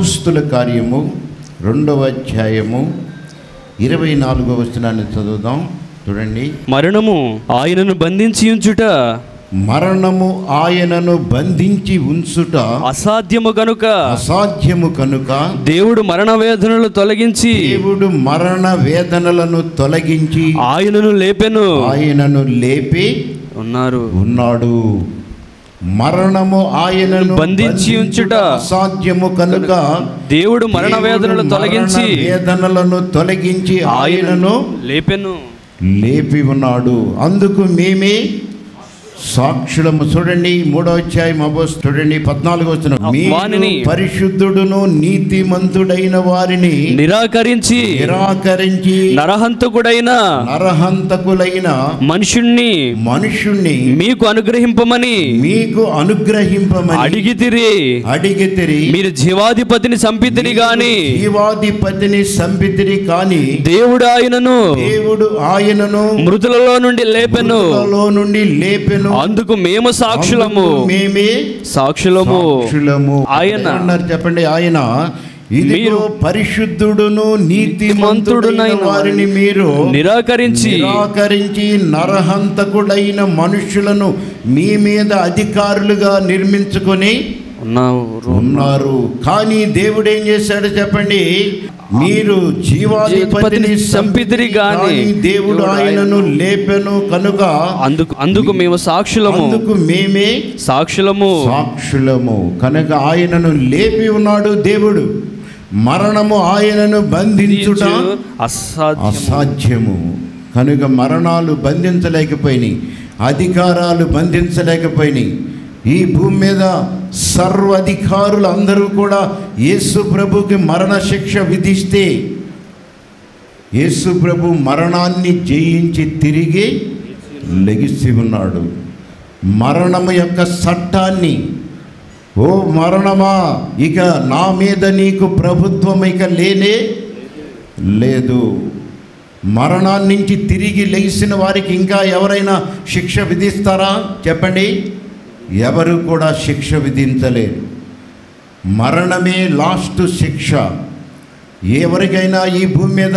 అపుస్తుల కార్యము రెండవ అధ్యాయము ఇరవై నాలుగవ వచనాన్ని చదువుదాం చూడండి మరణము ఆయనను బంధించి ఉంచుట మరణము ఆయనను బంధించి ఉంచుట అసాధ్యము గనుక అసాధ్యము కనుక దేవుడు మరణ వేదనలు తొలగించి దేవుడు మరణ వేదనలను తొలగించి ఆయనను లేపెను ఆయనను లేపి ఉన్నారు ఉన్నాడు మరణము ఆయనను బంధించి ఉంచుట అసాధ్యము కనుక దేవుడు మరణ వేదనలు దేవుడు తొలగించి మరణ వేదనలను తొలగించి ఆయనను లేపెను లేపి ఉన్నాడు అందుకు మేమే సాక్షులము చూడండి మూడో అధ్యాయం అబోస్ చూడండి పద్నాలుగు వచ్చిన వానిని పరిశుద్ధుడును నీతిమంతుడైన వారిని నిరాకరించి నిరాకరించి నరహంతకుడైన నరహంతకులైన మనుషుణ్ణి మనుషుణ్ణి మీకు అనుగ్రహింపమని మీకు అనుగ్రహింపమని అడిగితిరి అడిగితిరి మీరు జీవాధిపతిని సంపితిరి గాని జీవాధిపతిని సంపితిరి కాని దేవుడు ఆయనను దేవుడు ఆయనను మృతులలో నుండి లేపెను మృతులలో నుండి లేపెను అందుకు మేము సాక్షులము అందుకు మేమే సాక్షులము సాక్షులము ఆయన అన్నారు చెప్పండి ఆయన ఇదిగో మీరు పరిశుద్ధుడును నీతిమంతుడైన నీతిమంతుడునైన వారిని మీరు నిరాకరించి నిరాకరించి నరహంతకుడైన మనుషులను మీ మీద అధికారులుగా నిర్మించుకొని ఉన్నారు ఉన్నారు కానీ దేవుడు ఏం చేశాడు చెప్పండి మీరు జీవాధిపతిని చంపితిరి గాని కానీ దేవుడు ఆయనను లేపెను కనుక అందుకు అందుకు మేము సాక్షులము అందుకు మేమే సాక్షులము సాక్షులము కనుక ఆయనను లేపి ఉన్నాడు దేవుడు మరణము ఆయనను బంధించుట అసాధ్యం అసాధ్యము కనుక మరణాలు బంధించలేకపోయినాయి అధికారాలు బంధించలేకపోయినాయి ఈ భూమి మీద సర్వాధికారులు అందరూ కూడా యేసు ప్రభుకి మరణ శిక్ష విధిస్తే యేసు ప్రభు మరణాన్ని జయించి తిరిగి లెగిసి ఉన్నాడు మరణము యొక్క చట్టాన్ని ఓ మరణమా ఇక నా మీద నీకు ప్రభుత్వం ఇక లేనే లేదు మరణాన్నించి తిరిగి లెగిసిన వారికి ఇంకా ఎవరైనా శిక్ష విధిస్తారా చెప్పండి ఎవరు కూడా శిక్ష విధించలేరు మరణమే లాస్ట్ శిక్ష ఎవరికైనా ఈ భూమి మీద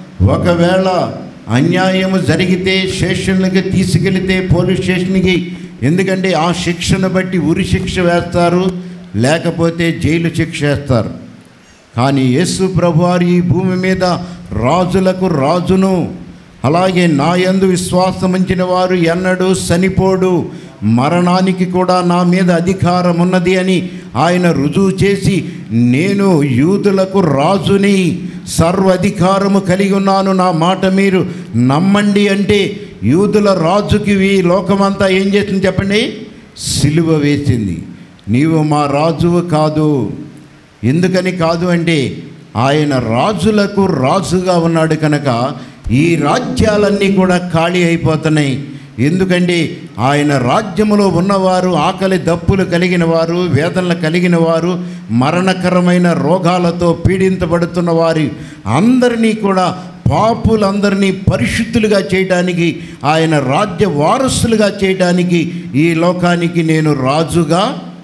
ఒకవేళ అన్యాయము జరిగితే స్టేషన్లకి తీసుకెళితే పోలీస్ స్టేషన్కి ఎందుకంటే ఆ శిక్షను బట్టి ఉరి శిక్ష వేస్తారు లేకపోతే జైలు శిక్ష వేస్తారు కానీ యేసు ప్రభువారు ఈ భూమి మీద రాజులకు రాజును అలాగే నా యందు విశ్వాసం ఉంచిన వారు ఎన్నడూ చనిపోడు మరణానికి కూడా నా మీద అధికారం ఉన్నది అని ఆయన రుజువు చేసి నేను యూదులకు రాజుని సర్వాధికారము కలిగి ఉన్నాను నా మాట మీరు నమ్మండి అంటే యూదుల రాజుకి ఈ లోకమంతా ఏం చేసింది చెప్పండి సిలువ వేసింది నీవు మా రాజువు కాదు ఎందుకని కాదు అంటే ఆయన రాజులకు రాజుగా ఉన్నాడు కనుక ఈ రాజ్యాలన్నీ కూడా ఖాళీ అయిపోతున్నాయి ఎందుకంటే ఆయన రాజ్యములో ఉన్నవారు ఆకలి దప్పులు కలిగిన వారు వేదనలు కలిగిన వారు మరణకరమైన రోగాలతో పీడించబడుతున్న వారి అందరినీ కూడా పాపులందరినీ పరిశుద్ధులుగా చేయడానికి ఆయన రాజ్య వారసులుగా చేయడానికి ఈ లోకానికి నేను రాజుగా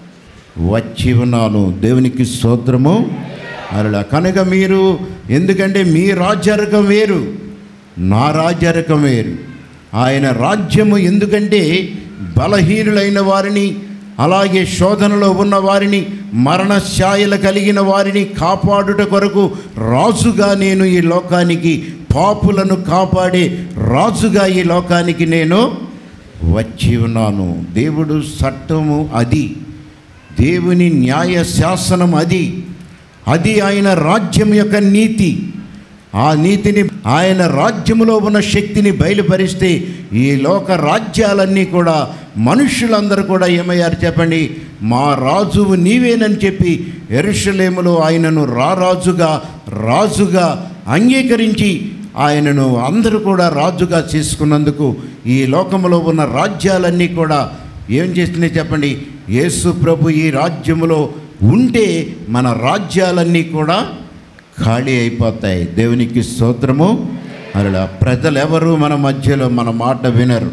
వచ్చి ఉన్నాను దేవునికి స్తోత్రము అలా కనుక మీరు ఎందుకంటే మీ రాజ్యరకం వేరు నా రాజ్యరకం వేరు ఆయన రాజ్యము ఎందుకంటే బలహీనులైన వారిని అలాగే శోధనలో ఉన్న వారిని మరణఛాయలు కలిగిన వారిని కాపాడుట కొరకు రాజుగా నేను ఈ లోకానికి పాపులను కాపాడే రాజుగా ఈ లోకానికి నేను వచ్చి ఉన్నాను దేవుడు చట్టము అది దేవుని న్యాయ శాసనం అది అది ఆయన రాజ్యం యొక్క నీతి ఆ నీతిని ఆయన రాజ్యములో ఉన్న శక్తిని బయలుపరిస్తే ఈ లోక రాజ్యాలన్నీ కూడా మనుషులందరూ కూడా ఏమయ్యారు చెప్పండి మా రాజువు నీవేనని చెప్పి ఎరుషలేములో ఆయనను రారాజుగా రాజుగా అంగీకరించి ఆయనను అందరూ కూడా రాజుగా చేసుకున్నందుకు ఈ లోకములో ఉన్న రాజ్యాలన్నీ కూడా ఏం చేస్తున్నాయి చెప్పండి యేసు ప్రభు ఈ రాజ్యములో ఉంటే మన రాజ్యాలన్నీ కూడా ఖాళీ అయిపోతాయి దేవునికి స్తోత్రము అలా ప్రజలు ఎవరు మన మధ్యలో మన మాట వినరు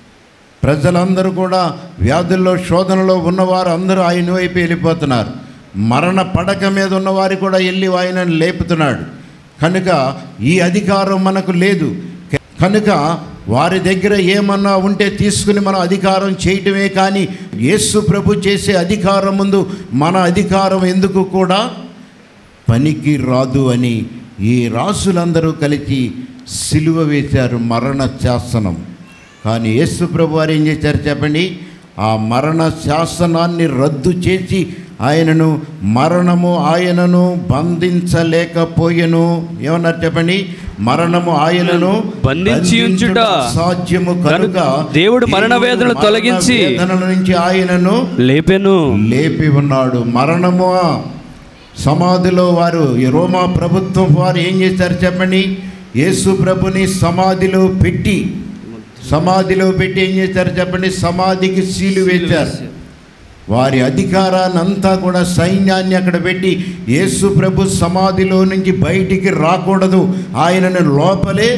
ప్రజలందరూ కూడా వ్యాధుల్లో శోధనలో ఉన్నవారు అందరూ ఆయన వైపు వెళ్ళిపోతున్నారు మరణ పడక మీద ఉన్నవారు కూడా వెళ్ళి ఆయనను లేపుతున్నాడు కనుక ఈ అధికారం మనకు లేదు కనుక వారి దగ్గర ఏమన్నా ఉంటే తీసుకుని మనం అధికారం చేయటమే కానీ యేసు ప్రభు చేసే అధికారం ముందు మన అధికారం ఎందుకు కూడా పనికి రాదు అని ఈ రాసులందరూ కలిసి సిలువ వేశారు మరణ శాసనం కానీ యేసు ప్రభు వారు ఏం చేశారు చెప్పండి ఆ మరణ శాసనాన్ని రద్దు చేసి ఆయనను మరణము ఆయనను బంధించలేకపోయెను ఏమన్నారు చెప్పండి మరణము ఆయనను బంధించి ఉంచుట సాధ్యము కనుక దేవుడు మరణ వేదనలు మరణ తొలగించి వేదనల నుంచి ఆయనను లేపెను లేపి ఉన్నాడు మరణము సమాధిలో వారు ఈ రోమా ప్రభుత్వం వారు ఏం చేశారు చెప్పండి యేసు ప్రభుని సమాధిలో పెట్టి సమాధిలో పెట్టి ఏం చేశారు చెప్పండి సమాధికి సీలు వేశారు వారి అధికారాన్ని అంతా కూడా సైన్యాన్ని అక్కడ పెట్టి యేసు ప్రభు సమాధిలో నుంచి బయటికి రాకూడదు ఆయనను లోపలే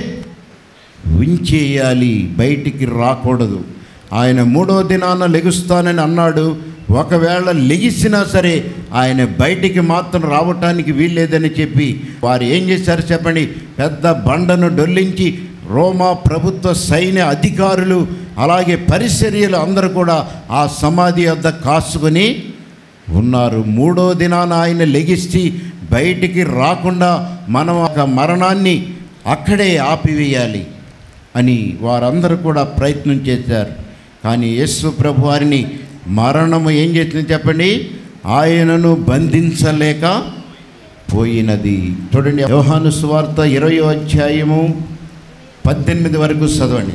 ఉంచేయాలి బయటికి రాకూడదు ఆయన మూడో దినాన లెగుస్తానని అన్నాడు ఒకవేళ లెగిసినా సరే ఆయన బయటికి మాత్రం రావటానికి వీల్లేదని చెప్పి వారు ఏం చేశారు చెప్పండి పెద్ద బండను డొల్లించి రోమా ప్రభుత్వ సైన్య అధికారులు అలాగే పరిచర్యలు అందరూ కూడా ఆ సమాధి వద్ద కాసుకొని ఉన్నారు మూడో దినాన ఆయన లెగిసి బయటికి రాకుండా మనం ఒక మరణాన్ని అక్కడే ఆపివేయాలి అని వారందరూ కూడా ప్రయత్నం చేశారు కానీ యేసు ప్రభు వారిని మరణము ఏం చేసింది చెప్పండి ఆయనను బంధించలేక పోయినది చూడండి యోహాను సువార్త ఇరవై అధ్యాయము పద్దెనిమిది వరకు చదవండి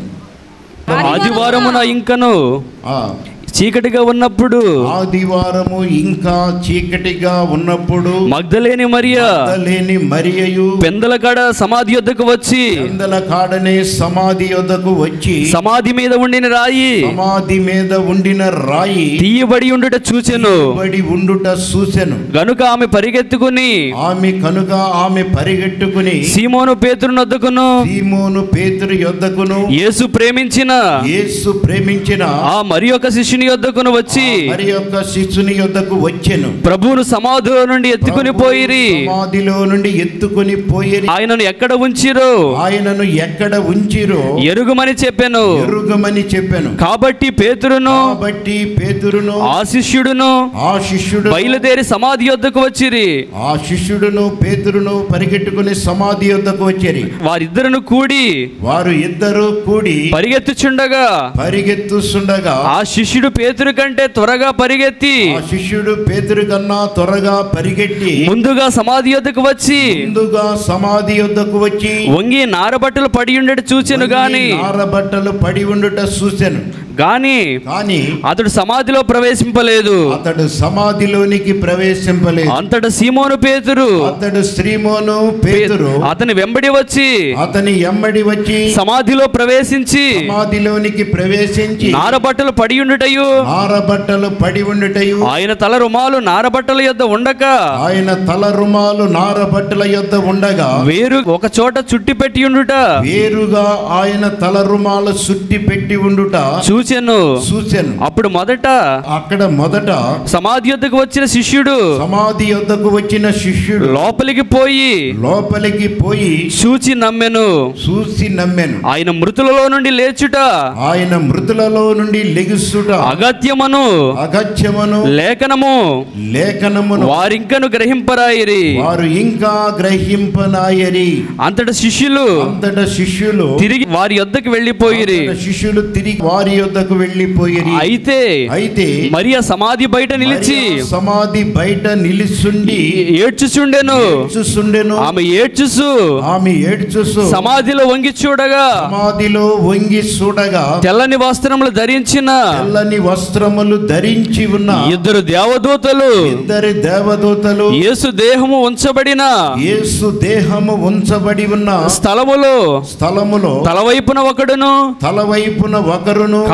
ఆదివారమున ఇంకను ఆ, చీకటిగా ఉన్నప్పుడు ఆదివారము ఇంకా చీకటిగా ఉన్నప్పుడు మగ్ధలేని మరియా లేని మరియయు పెందల కాడ సమాధి యొద్దకు వచ్చి పెందల కాడనే సమాధి యొద్దకు వచ్చి సమాధి మీద ఉండిన రాయి సమాధి మీద ఉండిన రాయి తీయబడి ఉండుట చూచెను పడి ఉండుట చూసెను గనుక ఆమె పరిగెత్తుకుని ఆమె కనుక ఆమె పరిగెట్టుకుని సీమోను పేతురు నొద్దకును సీమోను పేతురు యొద్దకును యేసు ప్రేమించిన యేసు ప్రేమించిన ఆ మరి ఒక శిష్యుని యొద్దకును వచ్చి మరి యొక్క శిశుని యొద్దకు వచ్చెను ప్రభువును సమాధిలో నుండి ఎత్తుకుని పోయిరి సమాధిలో నుండి ఎత్తుకొని పోయిరి ఆయనను ఎక్కడ ఉంచిరో ఆయనను ఎక్కడ ఉంచిరో ఎరుగుమని చెప్పాను ఎరుగమని చెప్పాను కాబట్టి పేతురును కాబట్టి పేతురును ఆ శిష్యుడును ఆ శిష్యుడు బయలుదేరి సమాధి యొద్దకు వచ్చిరి ఆ శిష్యుడును పేతురును పరిగెట్టుకుని సమాధి యొద్దకు వచ్చారు వారిద్దరును కూడి వారు ఇద్దరు కూడి పరిగెత్తుచుండగా పరిగెత్తుస్తుండగా ఆ శిష్యుడు పేతురు కంటే త్వరగా పరిగెత్తి ఆ శిష్యుడు పేతురు కన్నా త్వరగా పరిగెట్టి ముందుగా సమాధి యొద్దకు వచ్చి ముందుగా సమాధి యొద్దకు వచ్చి వంగి నారబట్టలు పడి ఉండేటి చూచెను గాని నారబట్టలు పడి ఉండుట చూశాను గాని కానీ అతడు సమాధిలో ప్రవేశింపలేదు అతడు సమాధిలోనికి ప్రవేశింపలేదు అంతట సీమోను పేతురు అతడు శ్రీమోను పేతురు అతని వెంబడి వచ్చి అతని ఎమ్మడి వచ్చి సమాధిలో ప్రవేశించి సమాధిలోనికి ప్రవేశించి నారబట్టలు పడి ఉండుటయు నారబట్టలు పడి ఉండుటయు ఆయన తల రుమాలు నారబట్టల యొద్ద ఉండక ఆయన తల రుమాలు నారబట్టల యొద్ద ఉండగా వేరు ఒక చోట చుట్టి పెట్టి ఉండుట వేరుగా ఆయన తల రుమాలు సుట్టి పెట్టి ఉండుట చూచెను చూశాను అప్పుడు మొదట అక్కడ మొదట సమాధి యొద్దకు వచ్చిన శిష్యుడు సమాధి యొద్దకు వచ్చిన శిష్యుడు లోపలికి పోయి లోపలికి పోయి చూచి నమ్మెను చూసి నమ్మాను ఆయన మృతులలో నుండి లేచుట ఆయన మృతులలో నుండి లెగుసుట అగత్యమను అగత్యమును లేఖనము లేఖనమును వారింకను గ్రహింపరాయిరి వారు ఇంకా గ్రహింపనాయరి అంతట శిష్యులు అంతట శిష్యులు తిరిగి వారి యొద్దకు వెళ్ళిపోయిరి అంతట శిష్యులు తిరిగి వారి యొద్దకు వెళ్ళిపోయిరి అయితే అయితే మరియా సమాధి బయట నిలిచి మరియా సమాధి బయట నిలిచుండి ఏడ్చుచుండెను చూసుండెను ఆమె ఏడ్చుసు ఆమె ఏడ్చుసు సమాధిలో వంగి చూడగా సమాధిలో వంగి చూడగా తెల్లని వస్త్రములు ధరించిన తెల్లని వస్త్రములు ధరించి ఉన్న ఇద్దరు దేవదూతలు ఇద్దరి దేవదూతలు యేసు దేహము ఉంచబడిన యేసు దేహము ఉంచబడి ఉన్న స్థలములో స్థలములో తలవైపున ఒకడును తల వైపున ఒకరును కాలు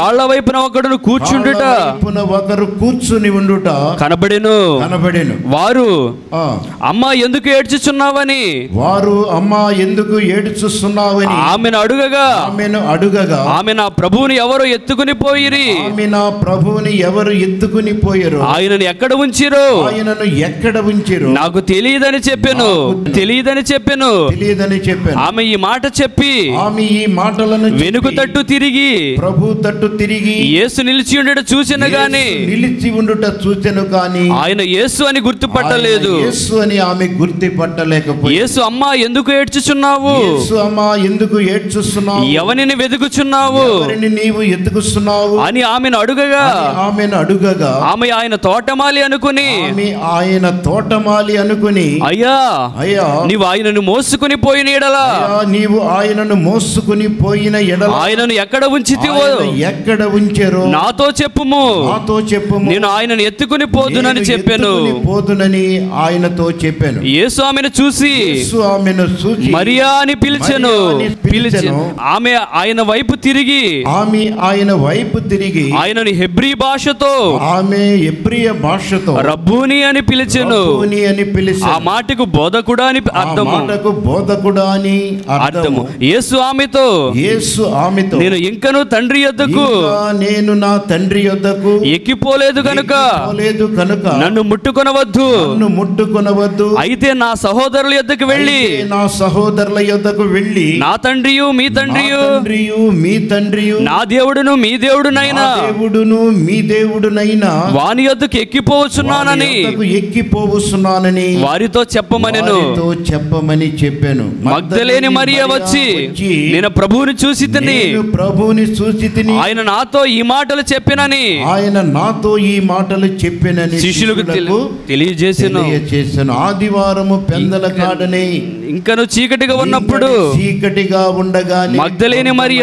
కాళ్ళ వైపున ఒకడును కూర్చుండుట కాళ్ళ వైపున ఒకరు కూర్చుని ఉండుట కనబడెను కనబడెను వారు ఆ, అమ్మా ఎందుకు ఏడ్చుచున్నావని వారు అమ్మా ఎందుకు ఏడుచుస్తున్నావని ఆమెను అడుగగా ఆమెను అడుగగా ఆమె నా ప్రభువుని ఎవరో ఎత్తుకుని పోయిరి ఆమె నా ప్రభువుని ఎవరు ఎత్తుకుని పోయారు ఆయనను ఎక్కడ ఉంచిరో ఆయనను ఎక్కడ ఉంచారు నాకు తెలియదని చెప్పాను తెలియదని చెప్పాను తెలియదని చెప్పాను ఆమె ఈ మాట చెప్పి ఆమె ఈ మాటలను చెప్పి వెనుక తట్టు తిరిగి ప్రభు తట్టు తిరిగి యేసు నిలిచి ఉండట చూసిన గాని యేసు నిలిచి ఉండుట చూచెను కానీ ఆయన యేసు అని గుర్తుపట్టలేదు ఆయన యేసు అని ఆమె గుర్తుపట్టలేకపోయింది యేసు అమ్మా ఎందుకు ఏడ్చుచున్నావు యేసు అమ్మా ఎందుకు ఏడ్చుస్తున్నావు ఎవరిని వెతుకుచున్నావు ఎవరిని నీవు ఎత్తుకుస్తున్నావు అని ఆమెను అడుగగా అని ఆమెను అడుగగా ఆమె ఆయన తోటమాలి అనుకుని ఆమె ఆయన తోటమాలి అనుకుని అయ్యా అయ్యా నీవు ఆయనను మోసుకుని పోయిన ఎడలా అయ్యా, నీవు ఆయనను మోసుకుని పోయిన ఎడల ఆయనను ఎక్కడ ఉంచితివో ఆయన ఎక్కడ ఉంచారో నాతో చెప్పుము నాతో చెప్పుము నేను ఆయనను ఎత్తుకుని పోదునని నేను చెప్పాను ఎత్తుకుని పోదునని ఆయనతో చెప్పాను యేసు ఆమెను చూసి యేసు ఆమెను చూచి మరియా అని పిలిచెను మరియా అని పిలిచెను. పిలిచెను ఆమె ఆయన వైపు తిరిగి ఆమె ఆయన వైపు తిరిగి ఆయనని హెబ్రీ భాషతో ఆమె ఎబ్రియ భాషతో రబ్బూని అని పిలిచెను రబ్బూని అని పిలిచి ఆ మాటకు బోధకుడా అని ఆ అర్థము మాటకు బోధకుడా అని అర్థము అర్థము యేసు ఆమెతో యేసు ఆమెతో నేను ఇంకను తండ్రి యొద్దకు ఇంకా నేను నా తండ్రి యొద్దకు ఎక్కిపోలేదు కనుక పోలేదు కనుక నన్ను ముట్టుకొనవద్దు నన్ను ముట్టుకొనవద్దు అయితే నా సహోదరుల యొద్దకు వెళ్ళి అయితే నా సహోదరుల యొద్దకు వెళ్ళి నా తండ్రియు మీ నా తండ్రియు తండ్రియు మీ తండ్రియు నా దేవుడును మీ దేవుడునైనా నా దేవుడును మీ దేవుడునైనా వాని యొద్దకు ఎక్కిపోవచ్చున్నానని వారి యొద్దకు ఎక్కిపోవస్తున్నానని వారితో చెప్పమనెను వారితో చెప్పమని చెప్పాను మగ్ధలేని మరియ వచ్చి నేను ప్రభువుని చూసి తిని నేను ప్రభువుని చూసి తిని ఆయన నాతో ఈ మాటలు చెప్పినని ఆయన నాతో ఈ మాటలు చెప్పినని శిష్యులకు తెలి- శిష్యులకు తెలియజేసెను తెలియచేసాను ఆదివారము పెందల కాడనే ఇంకను చీకటిగా ఉన్నప్పుడు ఇంకా చీకటిగా ఉండగా మగ్ధలేని మరియ.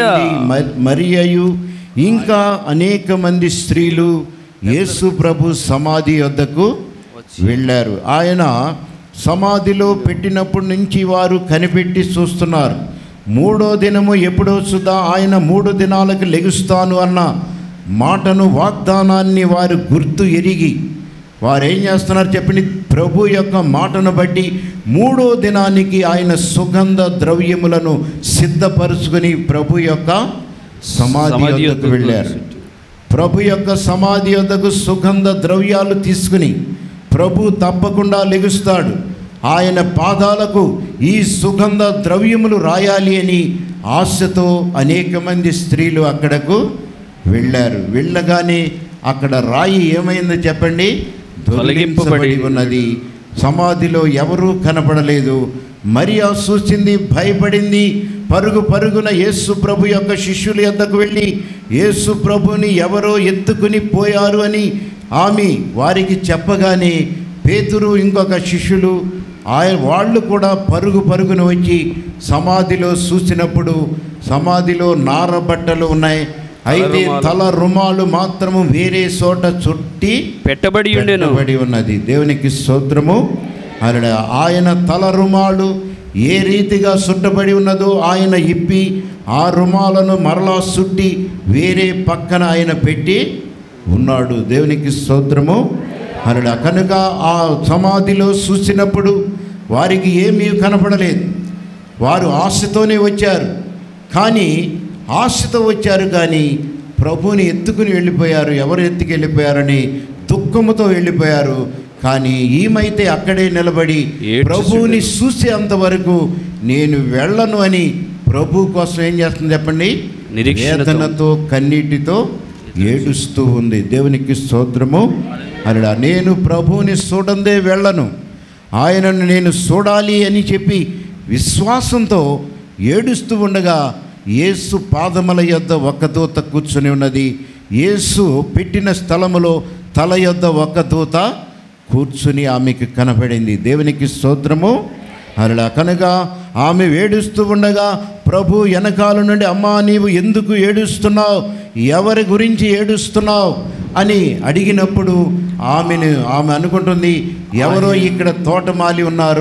మరియయు ఇంకా అనేక మంది స్త్రీలు యేసు ప్రభు సమాధి వద్దకు వెళ్ళారు ఆయన సమాధిలో పెట్టినప్పటి నుంచి వారు కనిపెట్టి చూస్తున్నారు మూడో దినము ఎప్పుడో సుదా ఆయన మూడు దినాలకు లెగుస్తాను అన్న మాటను వాగ్దానాన్ని వారు గుర్తు ఎరిగి వారు ఏం చేస్తున్నారు చెప్పండి ప్రభు యొక్క మాటను బట్టి మూడో దినానికి ఆయన సుగంధ ద్రవ్యములను సిద్ధపరుచుకుని ప్రభు యొక్క సమాధి సమాధి వద్దకు యొద్దకు వెళ్ళారు ప్రభు యొక్క సమాధి వద్దకు సుగంధ ద్రవ్యాలు తీసుకుని ప్రభు తప్పకుండా లెగుస్తాడు ఆయన పాదాలకు ఈ సుగంధ ద్రవ్యములు రాయాలి అని ఆశతో అనేక మంది స్త్రీలు అక్కడకు వెళ్ళారు వెళ్ళగానే అక్కడ రాయి ఏమైందో చెప్పండి తొలగింపబడి ఉన్నది సమాధిలో ఎవరూ కనపడలేదు మరియా చూసింది భయపడింది పరుగు పరుగున యేసు ప్రభు యొక్క శిష్యుల యొద్దకు వెళ్ళి యేసు ప్రభుని ఎవరో ఎత్తుకుని పోయారు అని ఆమె వారికి చెప్పగానే పేతురు ఇంకొక శిష్యులు ఆయన వాళ్ళు కూడా పరుగు పరుగున వచ్చి సమాధిలో చూసినప్పుడు సమాధిలో నార బట్టలు ఉన్నాయి అయితే రుమాలు. తల రుమాలు మాత్రము వేరే చోట చుట్టి పెట్టబడి ఉండెను పెట్టబడి ఉన్నది దేవునికి స్తోత్రము అలా ఆయన తల రుమాలు ఏ రీతిగా చుట్టబడి ఉన్నదో ఆయన ఇప్పి ఆ రుమాలను మరలా చుట్టి వేరే పక్కన ఆయన పెట్టి ఉన్నాడు దేవునికి స్తోత్రము అలా కనుక ఆ సమాధిలో చూసినప్పుడు వారికి ఏమీ కనపడలేదు వారు ఆశతోనే వచ్చారు కానీ ఆశతో వచ్చారు కానీ ప్రభువుని ఎత్తుకుని వెళ్ళిపోయారు ఎవరు ఎత్తుకు వెళ్ళిపోయారని దుఃఖముతో వెళ్ళిపోయారు కానీ ఈమైతే అక్కడే నిలబడి ఏడ్చుచుండెను. ప్రభువుని చూసే అంతవరకు నేను వెళ్ళను అని ప్రభు కోసం ఏం చేస్తుంది చెప్పండి నిరీక్షణతో. వేదనతో కన్నీటితో ఏడుస్తూ ఉంది దేవునికి స్తోత్రము అలా నేను ప్రభువుని చూడందే వెళ్ళను ఆయనను నేను చూడాలి అని చెప్పి విశ్వాసంతో ఏడుస్తూ ఉండగా యేసు పాదముల యొద్ద ఒక దూత కూర్చుని ఉన్నది యేసు పెట్టిన స్థలములో తల యొద్ద ఒక దూత కూర్చుని ఆమెకు కనపడింది దేవునికి స్తోత్రము అలా కనుక ఆమె ఏడుస్తూ ఉండగా ప్రభు వెనకాల నుండి అమ్మా నీవు ఎందుకు ఏడుస్తున్నావు ఎవరి గురించి ఏడుస్తున్నావు అని అడిగినప్పుడు ఆమెను ఆమె అనుకుంటుంది ఎవరో ఇక్కడ తోటమాలి ఉన్నారు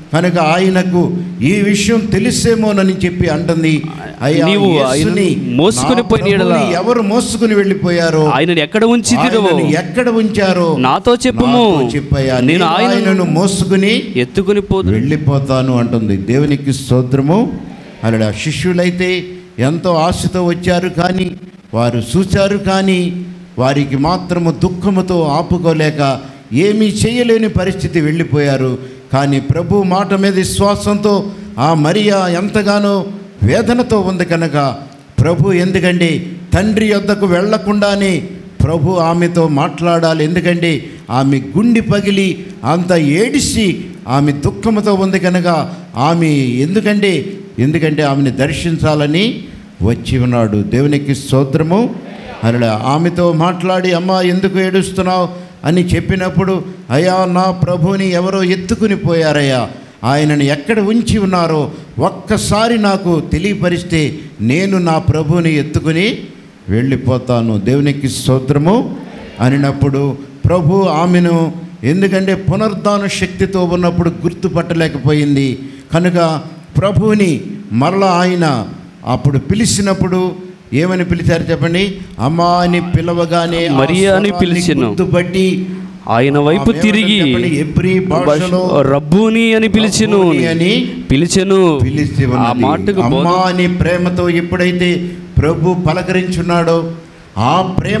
కనుక ఆయనకు ఈ విషయం తెలిసేమోనని చెప్పి అంటుంది అయ్యా నీవు యేసుని ఆయనను మోసుకొని నా పోయిన యెడల ప్రభువుని ఎవరు మోసుకుని వెళ్ళిపోయారో ఆయనను ఎక్కడ ఉంచితిరో ఆయనను ఎక్కడ ఉంచారో నాతో చెప్పుము నాతో చెప్పయ్యా నేను నేను ఆయనను ఆయనను మోసుకుని ఎత్తుకుని పోదు వెళ్ళిపోతాను అంటుంది దేవునికి స్తోత్రము అలా శిష్యులైతే ఎంతో ఆశతో వచ్చారు కానీ వారు చూశారు కానీ వారికి మాత్రము దుఃఖముతో ఆపుకోలేక ఏమీ చేయలేని పరిస్థితి వెళ్ళిపోయారు కానీ ప్రభు మాట మీద విశ్వాసంతో ఆ మరియా ఎంతగానో వేదనతో ఉంది కనుక ప్రభు ఎందుకంటే తండ్రి యొద్దకు వెళ్లకుండానే ప్రభు ఆమెతో మాట్లాడాలి ఎందుకంటే ఆమె గుండి పగిలి అంత ఏడిసి ఆమె దుఃఖముతో ఉంది కనుక ఆమె ఎందుకంటే ఎందుకంటే ఆమెను దర్శించాలని వచ్చి ఉన్నాడు దేవునికి స్తోత్రము అలా ఆమెతో మాట్లాడి అమ్మా ఎందుకు ఏడుస్తున్నావు అని చెప్పినప్పుడు అయ్యా నా ప్రభుని ఎవరో ఎత్తుకుని పోయారయ్యా ఆయనను ఎక్కడ ఉంచి ఉన్నారో ఒక్కసారి నాకు తెలియపరిస్తే నేను నా ప్రభుని ఎత్తుకుని వెళ్ళిపోతాను దేవునికి స్తోత్రము అనినప్పుడు ప్రభు ఆమెను ఎందుకంటే పునరుద్ధాన శక్తితో ఉన్నప్పుడు గుర్తుపట్టలేకపోయింది కనుక ప్రభువుని మరలా ఆయన అప్పుడు పిలిచినప్పుడు ఏమని పిలిచారు చెప్పండి అమ్మా అని పిలవగానే ఆ మరియా అని స్వరాన్ని పిలిచెను. గుర్తుపట్టి ఆయన వైపు ఆమె తిరిగి ఏమని చెప్పండి? ఎబ్రీ భాషలో రబ్బూని అని పిలిచెను రబ్బూని అని పిలిచెను పిలిచి ఆ ఉన్నది. మాటకు బోధ అమ్మా అని ప్రేమతో ఎప్పుడైతే ప్రభు పలకరించున్నాడో ఆ ప్రేమ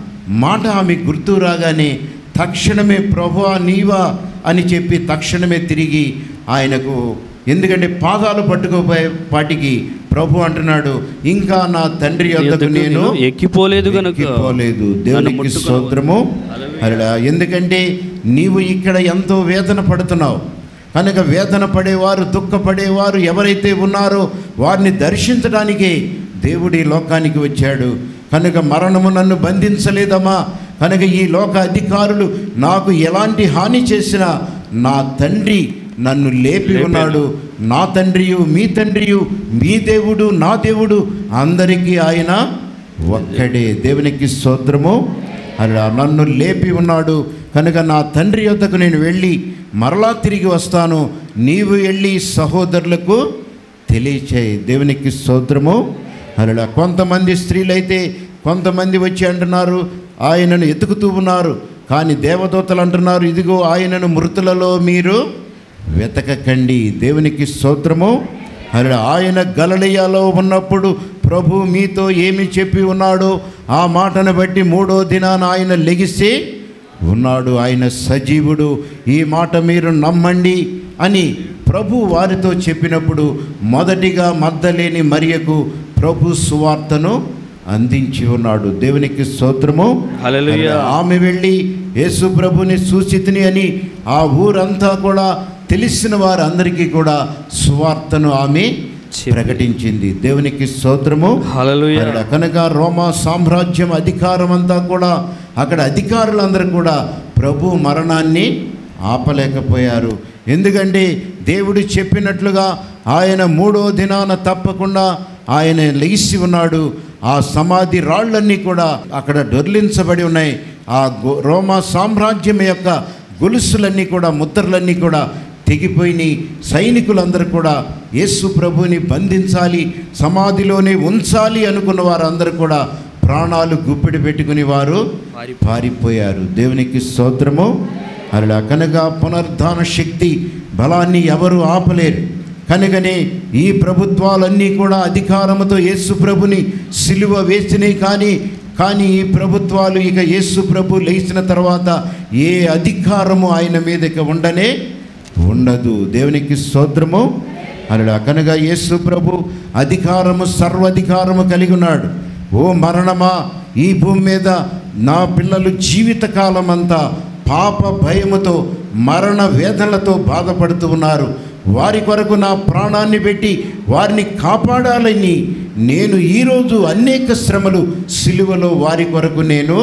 మాట ఆమె గుర్తు రాగానే తక్షణమే ప్రభు నీవా అని చెప్పి తక్షణమే తిరిగి ఆయనకు ఎందుకంటే పాదాలు పట్టుకోపోయే పాటికి ప్రభు అంటున్నాడు ఇంకా నా తండ్రి యొద్దకు యొద్దకు నేను నేను ఎక్కిపోలేదు గనుక ఎక్కిపోలేదు నన్ను దేవునికి ముట్టుకొనవద్దు. స్తోత్రము అలా ఎందుకంటే నీవు ఇక్కడ ఎంతో వేదన పడుతున్నావు కనుక వేదన పడేవారు దుఃఖపడేవారు ఎవరైతే ఉన్నారో వారిని దర్శించడానికే దేవుడి లోకానికి వచ్చాడు కనుక మరణము నన్ను బంధించలేదమ్మా కనుక ఈ లోక అధికారులు నాకు ఎలాంటి హాని చేసినా నా తండ్రి నన్ను లేపి ఉన్నాడు నా తండ్రియు మీ తండ్రియు మీ దేవుడు నా దేవుడు అందరికీ ఆయన ఒక్కడే దేవునికి స్తోత్రము అలా నన్ను లేపి ఉన్నాడు కనుక నా తండ్రి యొద్దకు నేను వెళ్ళి మరలా తిరిగి వస్తాను నీవు వెళ్ళి సహోదరులకు తెలియచేయి దేవునికి స్తోత్రము అలా కొంతమంది స్త్రీలైతే కొంతమంది వచ్చి అంటున్నారు ఆయనను ఎతుకుతూ ఉన్నారు కానీ దేవదూతలు అంటున్నారు ఇదిగో ఆయనను మృతులలో మీరు వెతకకండి దేవునికి స్తోత్రము అలా ఆయన గలలియాలో ఉన్నప్పుడు ప్రభు మీతో ఏమి చెప్పి ఉన్నాడో ఆ మాటను బట్టి మూడో దినాన ఆయన లెగిసి ఉన్నాడు ఆయన సజీవుడు ఈ మాట మీరు నమ్మండి అని ప్రభు వారితో చెప్పినప్పుడు మొదటిగా మద్దలేని మరియకు ప్రభు సువార్తను అందించి ఉన్నాడు దేవునికి స్తోత్రము హల్లెలూయా. ఆమె వెళ్ళి యేసు ప్రభుని సూచితిని అని ఆ ఊరంతా కూడా తెలిసిన వారందరికీ కూడా సువార్తను ఆమె చెప్పి. ప్రకటించింది దేవునికి స్తోత్రము హల్లెలూయా. అక్కడ కనుక రోమా సామ్రాజ్యం అధికారం అంతా కూడా అక్కడ అధికారులందరూ కూడా ప్రభు మరణాన్ని ఆపలేకపోయారు ఎందుకంటే దేవుడు చెప్పినట్లుగా ఆయన మూడో దినాన తప్పకుండా ఆయన లెగిసి ఉన్నాడు ఆ సమాధి రాళ్ళన్నీ కూడా అక్కడ దొర్లించబడి ఉన్నాయి ఆ గో- రోమా సామ్రాజ్యం యొక్క గొలుసులన్నీ కూడా ముద్రలన్నీ కూడా తెగిపోయినాయి సైనికులందరూ కూడా యేసు ప్రభుని బంధించాలి సమాధిలోనే ఉంచాలి అనుకున్న వారందరూ కూడా ప్రాణాలు గుప్పిడి పెట్టుకుని వారు పారిపోయారు దేవునికి స్తోత్రము అలా కనుక పునరుద్ధాన శక్తి బలాన్ని ఎవరు ఆపలేరు కనుకనే ఈ ప్రభుత్వాలన్నీ కూడా అధికారముతో యేసు ప్రభుని సిలువ వేసినాయి కానీ కానీ ఈ ప్రభుత్వాలు ఇక యేసు ప్రభు లేచిన తర్వాత ఏ అధికారము ఆయన మీద ఇక ఉండనే ఉండదు దేవునికి స్తోత్రము అలా కనుక యేసు ప్రభు అధికారము సర్వాధికారము కలిగి ఉన్నాడు ఓ మరణమా ఈ భూమి మీద నా పిల్లలు జీవితకాలం అంతా పాప భయముతో మరణ వేదనలతో బాధపడుతూ ఉన్నారు వారి కొరకు నా ప్రాణాన్ని పెట్టి వారిని కాపాడాలని నేను ఈరోజు అనేక శ్రమలు సిలువలో వారి కొరకు నేను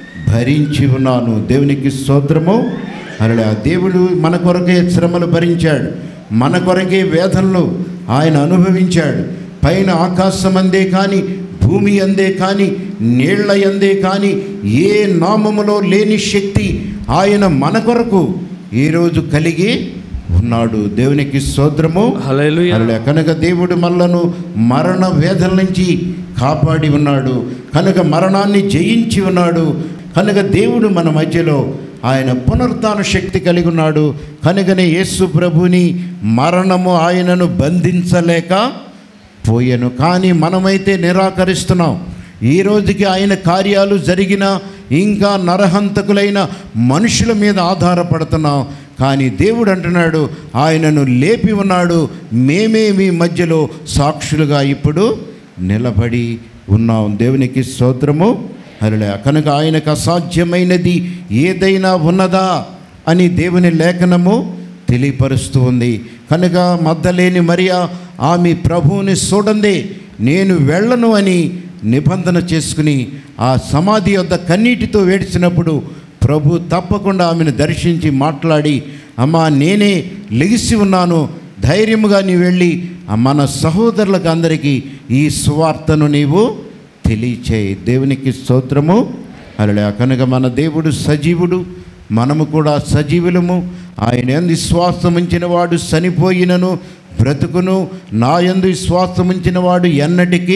భరించి ఉన్నాను దేవునికి స్తోత్రము అలా దేవుడు మన కొరకే శ్రమలు భరించాడు మన కొరకే వేదనలు ఆయన అనుభవించాడు పైన ఆకాశం అందే కానీ భూమి అందే కానీ నీళ్ల అందే కానీ ఏ నామములో లేని శక్తి ఆయన మన కొరకు ఈరోజు కలిగి ఉన్నాడు దేవునికి స్తోత్రము హల్లెలూయా. హల్లెలూయా. కనుక దేవుడు మనలను మరణ వేదన నుంచి కాపాడి ఉన్నాడు కనుక మరణాన్ని జయించి ఉన్నాడు కనుక దేవుడు మన మధ్యలో ఆయన పునరుత్థాన శక్తి కలిగి ఉన్నాడు కనుకనే యేసు ప్రభుని మరణము ఆయనను బంధించలేక పోయాను కానీ మనమైతే నిరాకరిస్తున్నాం ఈ రోజుకి ఆయన కార్యాలు జరిగిన ఇంకా నరహంతకులైన మనుషుల మీద ఆధారపడుతున్నాం కానీ దేవుడు అంటున్నాడు ఆయనను లేపి ఉన్నాడు మేమే మీ మధ్యలో సాక్షులుగా ఇప్పుడు నిలబడి ఉన్నాం దేవునికి స్తోత్రము హరిలే కనుక ఆయనకు అసాధ్యమైనది ఏదైనా ఉన్నదా అని దేవుని లేఖనము తెలియపరుస్తూ ఉంది కనుక మద్దలేని మరియా ఆమె ప్రభువుని చూడండి నేను వెళ్ళను అని నిబంధన చేసుకుని ఆ సమాధి యొద్ద కన్నీటితో వేడిచినప్పుడు ప్రభు తప్పకుండా ఆమెను దర్శించి మాట్లాడి అమ్మా నేనే లెగిసి ఉన్నాను ధైర్యముగా నీ వెళ్ళి ఆ మన సహోదరులకు అందరికీ ఈ సువార్తను నీవు తెలియచేయి దేవునికి స్తోత్రము అలా కనుక మన దేవుడు సజీవుడు మనము కూడా సజీవులము ఆయన ఎందు విశ్వాసం ఉంచిన వాడు చనిపోయినను బ్రతుకును నా ఎందు విశ్వాసం ఉంచిన వాడు ఎన్నటికీ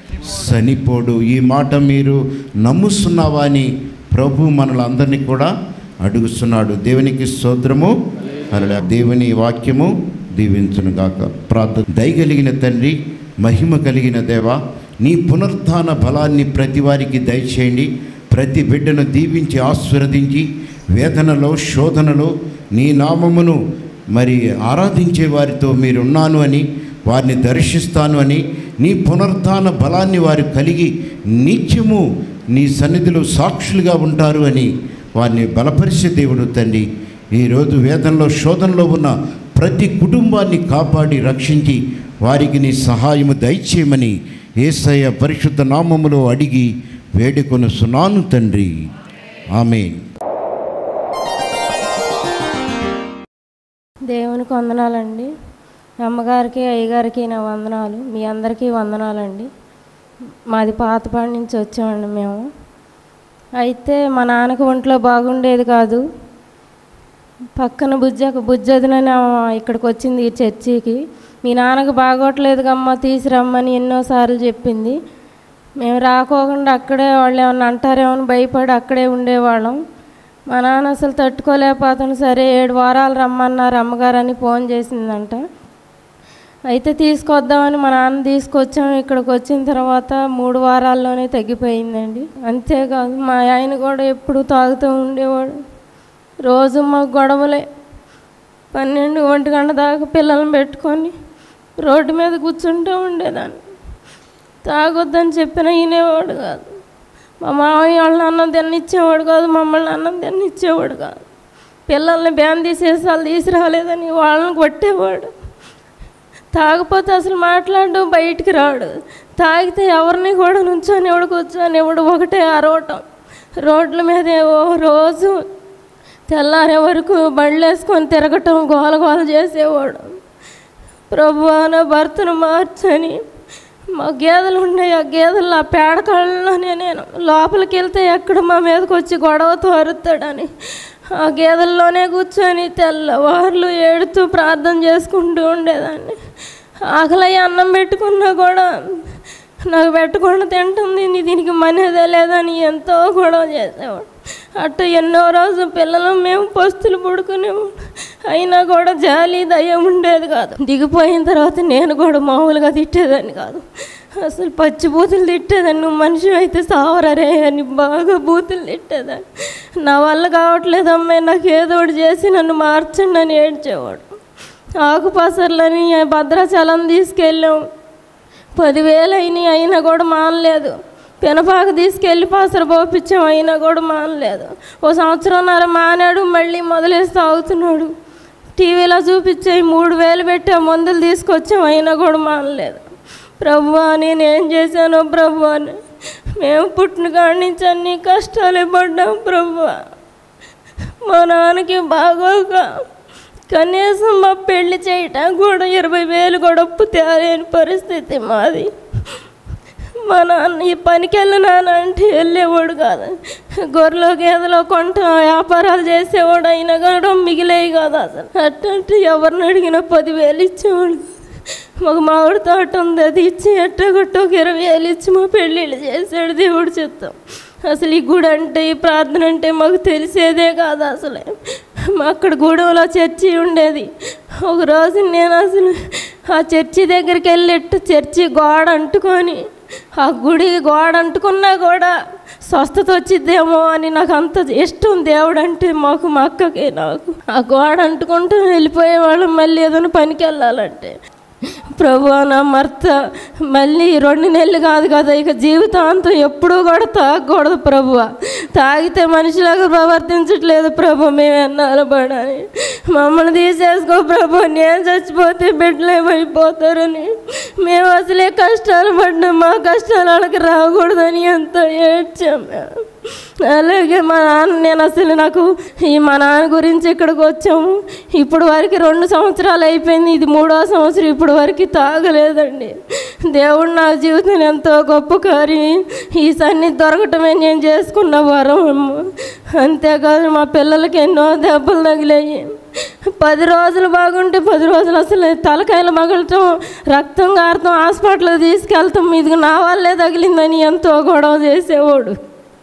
చనిపోడు ఈ మాట మీరు నమ్ముస్తున్నావా అని ప్రభు మనలందరినీ కూడా అడుగుతున్నాడు దేవునికి స్తోత్రము అలా దేవుని వాక్యము దీవించును గాక ప్రార్థన దయగలిగిన తండ్రి మహిమ కలిగిన దేవా నీ పునరుత్థాన బలాన్ని ప్రతి వారికి దయచేయండి ప్రతి బిడ్డను దీవించి ఆశీర్వదించి వేదనలో శోధనలో నీ నామమును మరి ఆరాధించే వారితో మీరున్నాను అని వారిని దర్శిస్తాను అని నీ పునరుత్థాన బలాన్ని వారు కలిగి నిత్యము నీ సన్నిధిలో సాక్షులుగా ఉంటారు అని వారిని బలపరిచే దేవుడు తండ్రి ఈరోజు వేదంలో శోధనలో ఉన్న ప్రతి కుటుంబాన్ని కాపాడి రక్షించి వారికి నీ సహాయము దయచేయమని ఏసయ్య పరిశుద్ధ నామములో అడిగి వేడుకొనుసున్నాను తండ్రి ఆమెన్ దేవునికి వందనాలండి అమ్మగారికి అయ్యగారికి నా వందనాలు మీ అందరికీ వందనాలండి మాది పాతపాడి నుంచి వచ్చామండి మేము అయితే మా నాన్నకి ఒంట్లో బాగుండేది కాదు పక్కన బుజ్జ బుజ్జదినని ఇక్కడికి వచ్చింది ఈ చర్చికి మీ నాన్నకు బాగోట్లేదు అమ్మ తీసురమ్మని ఎన్నోసార్లు చెప్పింది మేము రాకోకుండా అక్కడే వాళ్ళు ఏమన్నా అంటారేమో అని భయపడి అక్కడే ఉండేవాళ్ళం మా నాన్న అసలు తట్టుకోలేకపోతాను సరే ఏడు వారాలు రమ్మన్నారు అమ్మగారని ఫోన్ చేసిందంట అయితే తీసుకొద్దామని మా నాన్న తీసుకొచ్చాము ఇక్కడికి వచ్చిన తర్వాత మూడు వారాల్లోనే తగ్గిపోయిందండి అంతేకాదు మా ఆయన కూడా ఎప్పుడు తాగుతూ ఉండేవాడు రోజు మా గొడవలే పన్నెండు ఒంటి గంట దాకా పిల్లల్ని పెట్టుకొని రోడ్డు మీద కూర్చుంటూ ఉండేదాన్ని తాగొద్దని చెప్పినా వినేవాడు కాదు మా మామయ్య వాళ్ళని అన్నం తిన్నిచ్చేవాడు కాదు మమ్మల్ని అన్నం తిన్నిచ్చేవాడు కాదు పిల్లల్ని బ్యాన్ తీసేసి వాళ్ళు తీసుకురాలేదని వాళ్ళని కొట్టేవాడు తాగపోతే అసలు మాట్లాడడం బయటికి రాడు తాగితే ఎవరిని కూడా నుంచొనివాడు కూర్చొనివాడు ఒకటే అరవటం రోడ్ల మీద ఏవో రోజు తెల్లారే వరకు బండ్లు వేసుకొని తిరగటం గోల గోల చేసేవాడు ప్రభు నా భర్తను మార్చని మా గేదెలు ఉన్నాయి ఆ గేదెలు ఆ పేడ కళ్ళలోనే నేను లోపలికి వెళ్తే ఎక్కడ మా మీదకి వచ్చి గొడవతో అరుతాడని ఆ గేదెల్లోనే కూర్చొని తెల్లవార్లు ఏడుతూ ప్రార్థన చేసుకుంటూ ఉండేదాన్ని ఆకలి అన్నం పెట్టుకున్నా కూడా నాకు పెట్టకుండా తింటుంది నీ దీనికి మనేదే లేదని ఎంతో గొడవ చేసేవాడు అట్ట ఎన్నో రోజు పిల్లలు మేము పస్తులు పడుకునేవాడు అయినా కూడా జాలి దయ ఉండేది కాదు దిగిపోయిన తర్వాత నేను కూడా మామూలుగా తిట్టేదాన్ని కాదు అసలు పచ్చి బూతులు తిట్టేదాన్ని నువ్వు మనిషి అయితే సావరరే అని బాగా బూతులు తిట్టేదాన్ని నా వల్ల కావట్లేదు అమ్మాయి నాకు ఏదో ఒకటి చేసి నన్ను మార్చండి అని ఏడ్చేవాడు ఆకుపసర్లని భద్రాచలం తీసుకెళ్ళాం పదివేలు అయినాయి అయినా కూడా మానలేదు పెనపాక తీసుకెళ్ళి పాసర పోపించాం అయినా కూడా మానలేదు ఓ సంవత్సరంన్నర మానాడు మళ్ళీ మొదలేసి తాగుతున్నాడు టీవీలో చూపించాయి మూడు వేలు పెట్టి ఆ మందులు తీసుకొచ్చాం అయినా కూడా మానలేదు ప్రభు నేను ఏం చేశానో ప్రభు అని మేము పుట్టిన కాడి నుంచి అన్ని కష్టాలే పడ్డాం ప్రభు మా నాన్నకి బాగోక కనీసం మా పెళ్లి చేయటం కూడా ఇరవై వేలు కూడా అప్పు తేలేని పరిస్థితి మాది మా నాన్న ఈ పనికి వెళ్ళినానంటే వెళ్ళేవాడు కాదు గొర్రెలు గేదెలు కొంట వ్యాపారాలు చేసేవాడు అయినా కూడా మిగిలేవి కాదు అసలు అట్టంటే ఎవరిని అడిగినా పదివేలు ఇచ్చేవాడు మాకు మామిడి తోట ఉంది అది ఇచ్చి ఎట్టగొట్ట ఒక ఇరవై వేలు ఇచ్చి మా పెళ్ళిళ్ళు చేశాడు దేవుడు చిత్తం అసలు ఈ గుడి అంటే ఈ ప్రార్థన అంటే మాకు తెలిసేదే కాదు అసలు మా అక్కడ గూడెంలో చర్చి ఉండేది ఒక రోజు నేను అసలు ఆ చర్చి దగ్గరికి వెళ్ళిట్టు చర్చి గోడ అంటుకొని ఆ గుడి గోడ అంటుకున్నా కూడా స్వస్థత వచ్చిద్దేమో అని నాకు అంత ఇష్టం దేవుడు అంటే మాకు మా అక్కకి నాకు ఆ గోడ అంటుకుంటూ వెళ్ళిపోయేవాళ్ళం మళ్ళీ ఏదైనా పనికి వెళ్ళాలంటే ప్రభు నా మర్త మళ్ళీ రెండు నెలలు కాదు కదా ఇక జీవితాంతం ఎప్పుడూ కూడా తాగకూడదు ప్రభు తాగితే మనిషిలాగా ప్రవర్తించట్లేదు ప్రభు మేము ఎన్నాళ్ళు పడాలి మమ్మల్ని తీసేసుకో ప్రభు నేను చచ్చిపోతే బిడ్డలు ఏమైపోతారని మేము అసలే కష్టాలు పడినా మా కష్టాలు వాళ్ళకి రాకూడదని ఎంతో ఏడ్చాం మేము అలాగే మా నాన్న నేను అసలు నాకు ఈ మా నాన్న గురించి ఇక్కడికి వచ్చాము ఇప్పుడు వరకు రెండు సంవత్సరాలు అయిపోయింది ఇది మూడో సంవత్సరం ఇప్పుడు వరకు తాగలేదండి దేవుడు నా జీవితం ఎంతో గొప్ప కార్యం ఈ సన్ని దొరకటమే నేను చేసుకున్న వరం అంతేకాదు మా పిల్లలకి ఎన్నో దెబ్బలు తగిలాయి పది రోజులు బాగుంటే పది రోజులు అసలు తలకాయలు మగలటం రక్తం కారటం హాస్పిటల్కి తీసుకెళ్తాం ఇది నా వల్లే తగిలిందని ఎంతో గొడవ చేసేవాడు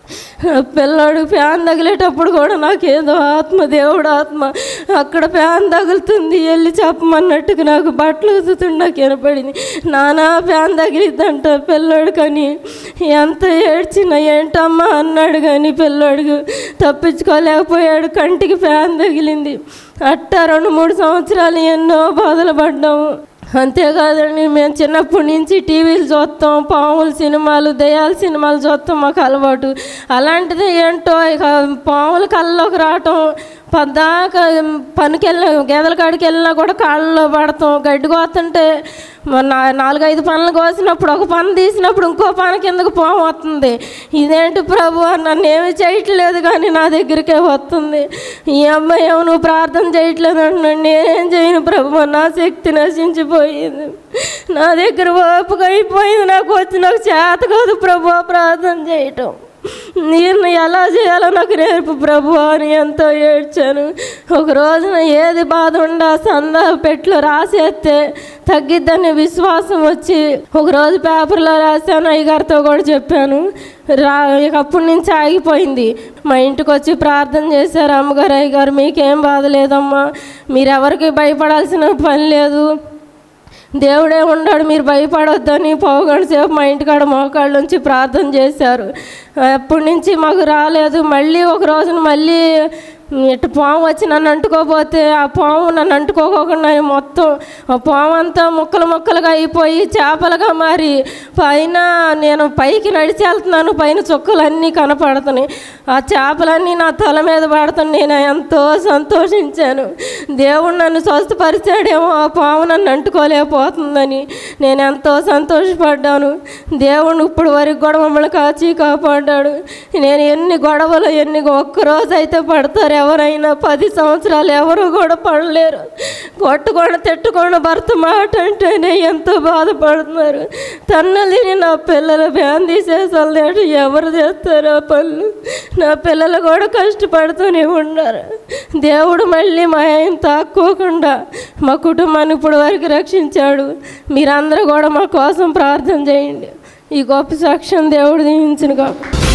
పిల్లాడు ఫ్యాన్ తగిలేటప్పుడు కూడా నాకేదో ఆత్మ దేవుడు ఆత్మ అక్కడ ఫ్యాన్ తగులుతుంది వెళ్ళి చెప్పమన్నట్టుగా నాకు బట్టలు ఉతుతుంది నాకు వినపడింది నానా ఫ్యాన్ తగిలిద్దంట పిల్లాడు కానీ ఎంత ఏడ్చినా ఏంటమ్మా అన్నాడు కానీ పిల్లాడు తప్పించుకోలేకపోయాడు కంటికి ఫ్యాన్ తగిలింది అట్ట రెండు మూడు సంవత్సరాలు ఎన్నో బాధలు పడ్డాము అంతేకాదండి మేము చిన్నప్పటి నుంచి టీవీలు చూస్తాం పాముల సినిమాలు దయాల సినిమాలు చూస్తాం మాకు అలవాటు అలాంటిది ఏంటో ఇక పాముల కళ్ళలోకి రావటం పద్దాక పనికి వెళ్ళిన గేదెల కాడికి వెళ్ళినా కూడా కాళ్ళలో పడతాం గడ్డి కోస్తుంటే మొన్న నాలుగైదు పనులు కోసినప్పుడు ఒక పని తీసినప్పుడు ఇంకో పని కిందకు పాము వస్తుంది ఇదేంటి ప్రభు నన్ను ఏమి చేయట్లేదు కానీ నా దగ్గరికే వస్తుంది ఈ అమ్మాయి ఏమో నువ్వు ప్రార్థన చేయట్లేదు అంటున్నాడు నేనేం చేయను ప్రభు నా శక్తి నశించిపోయింది నా దగ్గర ఓపిక అయిపోయింది నాకు వచ్చి నాకు చేత కాదు ప్రభు ప్రార్థన చేయటం నేను ఎలా చేయాలో నాకు నేర్పు ప్రభు అని ఎంతో ఏడ్చాను ఒక రోజున ఏది బాధ ఉండా సందా పెట్లో రాసేస్తే తగ్గిద్దని విశ్వాసం వచ్చి ఒక రోజు పేపర్లో రాశాను అయ్యగారితో కూడా చెప్పాను రా ఇక అప్పటి నుంచి ఆగిపోయింది మా ఇంటికి వచ్చి ప్రార్థన చేశారు అమ్మగారు అయ్యగారు మీకేం బాధ లేదమ్మా మీరెవరికి భయపడాల్సిన పని లేదు దేవుడే ఉన్నాడు మీరు భయపడొద్దని పోగొండ సేపు మా ఇంటికాడ మోకాళ్ళ నుంచి ప్రార్థన చేశారు అప్పటి నుంచి మాకు రాలేదు మళ్ళీ ఒక రోజున మళ్ళీ ఇటు పాము వచ్చి నన్ను అంటుకోపోతే ఆ పాము నన్ను అంటుకోకుండా మొత్తం ఆ పాము అంతా ముక్కలు ముక్కలుగా అయిపోయి చేపలుగా మారి పైన నేను పైకి నడిచి వెళ్తున్నాను పైన చుక్కలు అన్నీ కనపడుతున్నాయి ఆ చేపలన్నీ నా తల మీద పడుతున్నాయి నేను ఎంతో సంతోషించాను దేవుడు నన్ను స్వస్థపరిచాడేమో ఆ పాము నన్ను అంటుకోలేకపోతుందని నేను ఎంతో సంతోషపడ్డాను దేవుడు ఇప్పుడు వరకు కూడా మమ్మల్ని కాచి కాపాడాడు నేను ఎన్ని గొడవలు ఎన్ని ఒక్కరోజు అయితే పడతారు ఎవరైనా పది సంవత్సరాలు ఎవరు కూడా పడలేరు కొట్టుకొని తిట్టుకొని భర్త మాట అంటేనే ఎంతో బాధపడుతున్నారు తన్నలిని నా పిల్లల ఫ్యాన్ తీసేసాలి ఎవరు చేస్తారు ఆ పనులు నా పిల్లలు కూడా కష్టపడుతూనే ఉన్నారు దేవుడు మళ్ళీ మా ఆయన తాక్కోకుండా మా కుటుంబాన్ని ఇప్పుడు వరకు రక్షించాడు మీరందరూ కూడా మా కోసం ప్రార్థన చేయండి ఈ గొప్ప సాక్ష్యం దేవుడు దీవించిన కాక